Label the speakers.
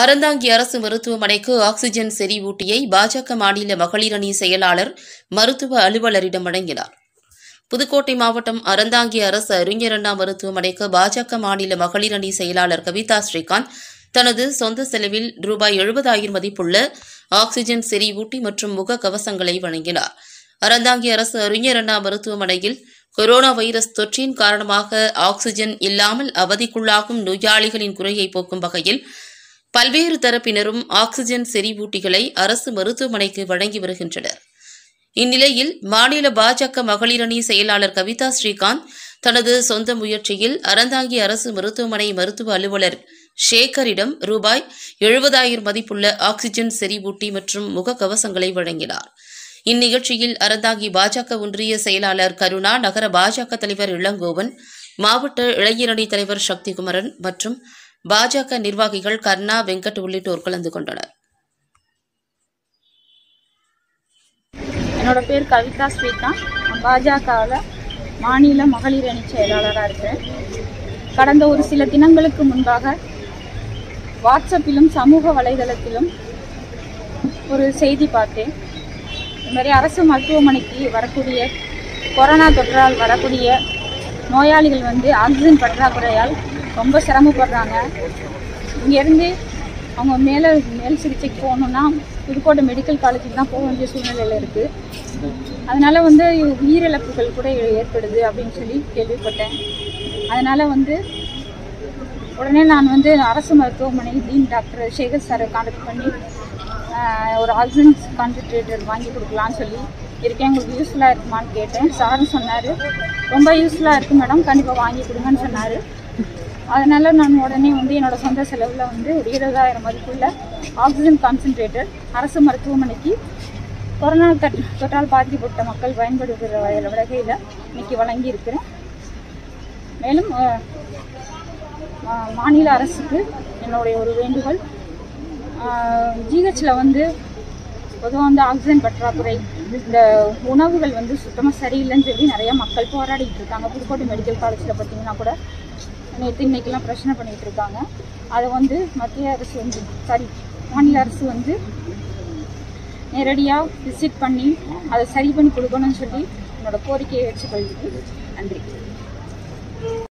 Speaker 1: அறந்தாங்கி அரசு மருத்துவமனைக்கு ஆக்ஸிஜன் செறிவூட்டியை பாஜக மாநில மகளிர் அணி செயலாளர் மருத்துவ அலுவலரிடம் வழங்கினார் புதுக்கோட்டை மாவட்டம் அறந்தாங்கி அரசு அறிஞர் அண்ணா மருத்துவமனைக்கு பாஜக மாநில மகளிர் அணி செயலாளர் கவிதா ஸ்ரீகாந்த் தனது சொந்த செலவில் ரூபாய் எழுபதாயிரம் மதிப்புள்ள ஆக்ஸிஜன் செறிவூட்டி மற்றும் முக கவசங்களை வழங்கினார் அறந்தாங்கி அரசு அறிஞர் அண்ணா மருத்துவமனையில் கொரோனா வைரஸ் தொற்றின் காரணமாக ஆக்ஸிஜன் இல்லாமல் அவதிக்குள்ளாகும் நோயாளிகளின் குறையை போக்கும் வகையில் பல்வேறு தரப்பினரும் ஆக்ஸிஜன் செறிவூட்டிகளை அரசு மருத்துவமனைக்கு வழங்கி வருகின்றனர் இந்நிலையில் மாநில பாஜக மகளிர் அணி செயலாளர் கவிதா ஸ்ரீகாந்த் தனது சொந்த முயற்சியில் அறந்தாங்கி அரசு மருத்துவமனை மருத்துவ அலுவலர் ஷேகரிடம் ரூபாய் எழுபதாயிரம் மதிப்புள்ள ஆக்ஸிஜன் செறிவூட்டி மற்றும் முகக்கவசங்களை வழங்கினார் இந்நிகழ்ச்சியில் அறந்தாங்கி பாஜக ஒன்றிய செயலாளர் கருணா நகர பாஜக தலைவர் இளங்கோவன் மாவட்ட இளைஞரணி தலைவர் சக்திகுமரன் மற்றும் பாஜக நிர்வாகிகள் கர்ணா வெங்கட் உள்ளிட்டோர் கலந்து கொண்டனர்
Speaker 2: என்னோட பேர் கவிதா ஸ்ரீகாந்த் நான் பாஜகவில் மாநில மகளிர் அணி செயலாளராக இருக்கிறேன் கடந்த ஒரு சில தினங்களுக்கு முன்பாக வாட்ஸ்அப்பிலும் சமூக வலைதளத்திலும் ஒரு செய்தி பார்த்தேன் இந்த மாதிரி அரசு மருத்துவமனைக்கு வரக்கூடிய கொரோனா தொற்றால் வரக்கூடிய நோயாளிகள் வந்து ஆக்சிஜன் பற்றாக்குறையால் ரொம்ப சிரமப்படுறாங்க இங்கேருந்து அவங்க மேலே மேல் சிகிச்சைக்கு போகணுன்னா புதுக்கோட்டை மெடிக்கல் காலேஜுக்கு தான் போக வேண்டிய சூழ்நிலையில் இருக்குது அதனால் வந்து உயிரிழப்புகள் கூட ஏற்படுது அப்படின்னு சொல்லி கேள்விப்பட்டேன் அதனால் வந்து உடனே நான் வந்து அரசு மருத்துவமனை டீன் டாக்டர் சேகர் சாரை கான்டாக்ட் பண்ணி ஆஹ், ஒரு ஆக்சிஜன் கான்சன்ட்ரேட்டர் வாங்கி கொடுக்கலான்னு சொல்லி இருக்கேன் உங்களுக்கு யூஸ்ஃபுல்லாக இருக்குமான்னு கேட்டேன் சாரும் சொன்னார் ரொம்ப யூஸ்ஃபுல்லாக இருக்குது மேடம் கண்டிப்பாக வாங்கி கொடுங்கன்னு சொன்னார் அதனால் நான் உடனே வந்து என்னோட சொந்த செலவில் வந்து ஒரு இருபதாயிரம் மதிப்புள்ள ஆக்சிஜன் கான்சன்ட்ரேட்டர் அரசு மருத்துவமனைக்கு கொரோனா தொற்று தொற்றால் பாதிக்கப்பட்ட மக்கள் பயன்படுகிற வகையில் வகையில் இன்னைக்கு வழங்கி இருக்கிறேன் மேலும் அஹ், மா- மாநில அரசுக்கு என்னுடைய ஒரு வேண்டுகோள் ஜிஹெச்சில் வந்து பொதுவாக வந்து ஆக்சிஜன் பற்றாக்குறை இந்த உணவுகள் வந்து சுத்தமாக சரியில்லைன்னு சொல்லி நிறைய மக்கள் போராடிட்டு இருக்காங்க புதுக்கோட்டை மெடிக்கல் காலேஜில் பார்த்தீங்கன்னா கூட நேற்று இன்னைக்கெல்லாம் பிரச்சனை பண்ணிட்டு இருக்காங்க அதை வந்து மத்திய அரசு வந்து சாரி மாநில அரசு வந்து நேரடியாக விசிட் பண்ணி அதை சரி பண்ணி கொடுக்கணும்னு சொல்லி என்னோட கோரிக்கையை வச்சுக்கொள்கிறேன் நன்றி